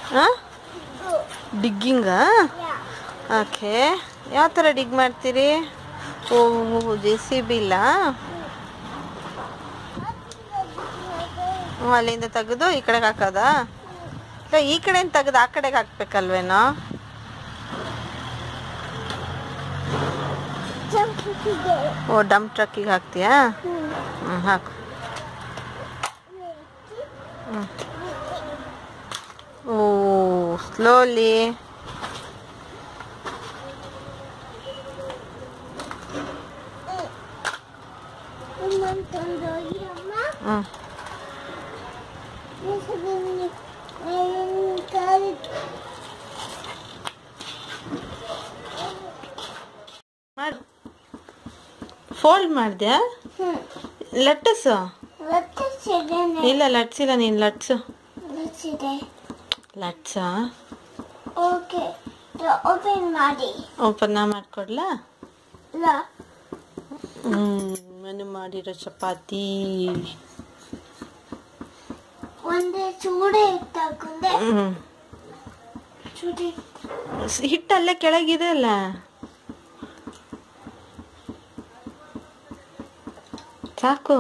ಹಾಂ ಡಿಗ್ಗಿಂಗಾ ಓಕೆ ಯಾವ ಥರ ಡಿಗ್ ಮಾಡ್ತೀರಿ ಓ ಜೆ ಸಿ ಬಿ ಇಲ್ಲ ಹ್ಞೂ ಅಲ್ಲಿಂದ ತೆಗೆದು ಈ ಕಡೆಗೆ ಹಾಕೋದಾ ಇಲ್ಲ ಈ ಕಡೆಯಿಂದ ತೆಗೆದು ಆ ಕಡೆಗೆ ಹಾಕ್ಬೇಕಲ್ವೇನೋ ಓ ಡಂಪ್ ಟ್ರಕ್ಕಿಗೆ ಹಾಕ್ತೀಯಾ ಹ್ಞೂ ಹಾಕು ಹ್ಞೂ ಓ ಸ್ಲೋಲಿ ಹ್ಞೂ ಮಾಡಿ ಫೋಲ್ಡ್ ಮಾಡಿದ್ಯಾ ಲಟ್ಟಸು ಇಲ್ಲ ಲಟ್ಸಿಲ್ಲ ನೀನು ಲಟ್ಸು ಲಟ್ಸ ಓಕೆ ಓಪನ್ ಮಾಡಿ ಓಪನ್ ಮಾಡ್ಕೊಡ್ಲಾ ಇಲ್ಲ ಹ್ಮ್ ಮನೆ ಮಾಡಿರೋ ಚಪಾತಿ ಒಂದೇ ಚೂಡೆ ಇತ್ತಾಕೊಂಡೆ ಹ್ಮ್ ಚೂಡೆ ಸ್- ಹಿಟ್ಟಲ್ಲೇ ಕೆಳಗಿದೆ ಅಲ್ಲ ಸಾಕು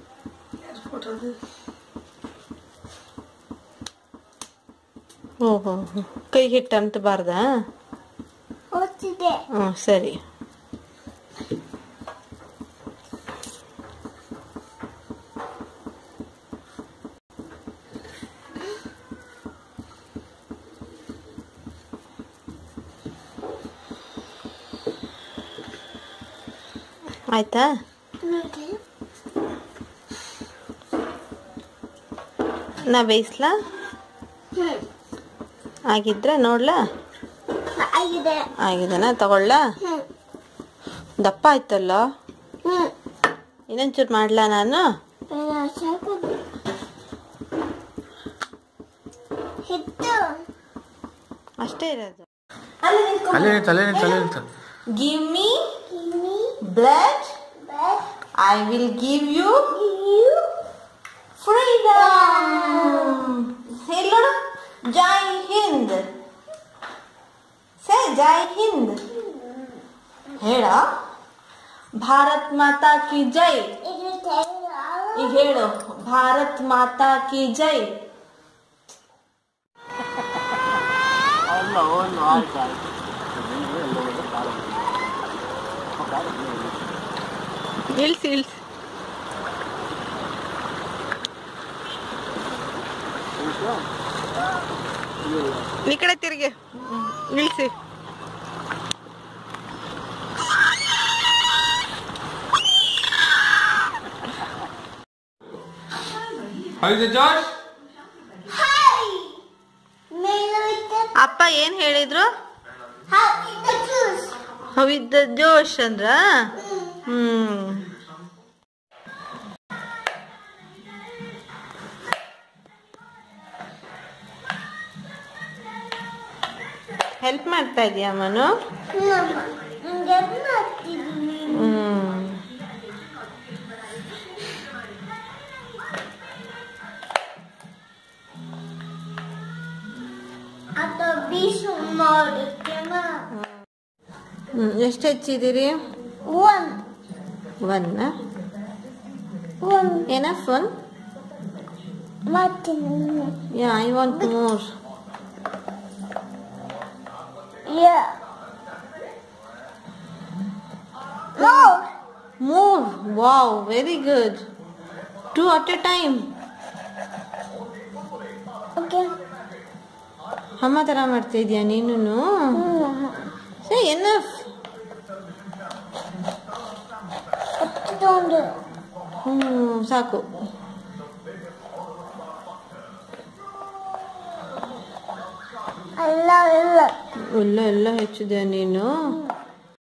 ಓಹೋ ಕೈ ಹಿಟ್ಟು ಅಂತಬಾರ್ದಾ ಓದ್ತಿದೆ ಹ್ಞೂ ಸರಿ ಆಯ್ತಾ ನೋಡಿ ನಾ ಬೇಯಿಸ್ಲಾ ಹ್ಮ್ ಆಗಿದ್ರೆ ನೋಡ್ಲಾ ಆಗಿದೆ ಆಗಿದೆನಾ ತಗೊಳ್ಲಾ ಹ್ಮ್ ದಪ್ಪ ಆಯ್ತಲ್ಲ ಹ್ಮ್ ಇನ್ನೊಂಚೂರು ಮಾಡ್ಲಾ ನಾನು ಬೇಡ ಸಾಕು ಹಿಟ್ಟು ಅಷ್ಟೇ ಇರೋದು ಅಲ್ಲೇ ನಿಂತು ಅಲ್ಲೇ ನಿಂತು ಅಲ್ಲೇ ನಿಂತು ಗಿವ್ ಮೀ ಕಿಮ್ಮಿ blood bag I will give you you freedom ಹೇಳು ಜೈ ಹಿಂದ್ ಸೇ ಜೈ ಹಿಂದ್ ಹೇಳ ಭಾರತ್ ಮಾತಾ ಕಿ ಜೈ ಇದು ತೆಗೆದು ಈಗ ಹೇಳು ಭಾರತ್ ಮಾತಾ ಕಿ ಜೈ ಇಳ್ಸಿ ಇಳ್ಸಿ ಈ ಕಡೆ ತಿರುಗಿ ಹ್ಮ್, ಇಳ್ಸಿ How is it, Josh? Hi ಮೇಲೆ ಇಟ್ಟು ಅಪ್ಪ ಏನ್ ಹೇಳಿದ್ರು ಹಾಯ್ ಇದು ಜ್ಯೂಸ್ ಹವಿದ್ದ ಜೋಶ್ ಅಂದ್ರ ಹ್ಮ್ ಹೆಲ್ಪ್ ಮಾಡ್ತಾ ಇದೀಯ ಮನು ನಮ್ಮ ಹಿಂಗೆ ಮಾಡ್ತಿದ್ದೀನಿ ಹ್ಮ್ ಅದು ಬೀಸು ಮಾಡುತ್ತೇನ ಹ್ಮ್ ಎಷ್ಟು ಹೆಚ್ಚಿದ್ದೀರಿ one one one enough one ಮಾಡ್ತೀನಿ yeah I want more yeah no move wow very good two at a time okay ಅಮ್ಮ ಥರ ಮಾಡ್ತಾ ಇದೀಯ ನೀನು ಸೇ ಎನಫ್ ಹತ್ತೊಂದು ಹ್ಞೂ ಸಾಕು ಅಲ್ಲ ಇಲ್ಲ ಎಲ್ಲ ಎಲ್ಲ ಹೆಚ್ಚಿದೆ ನೀನು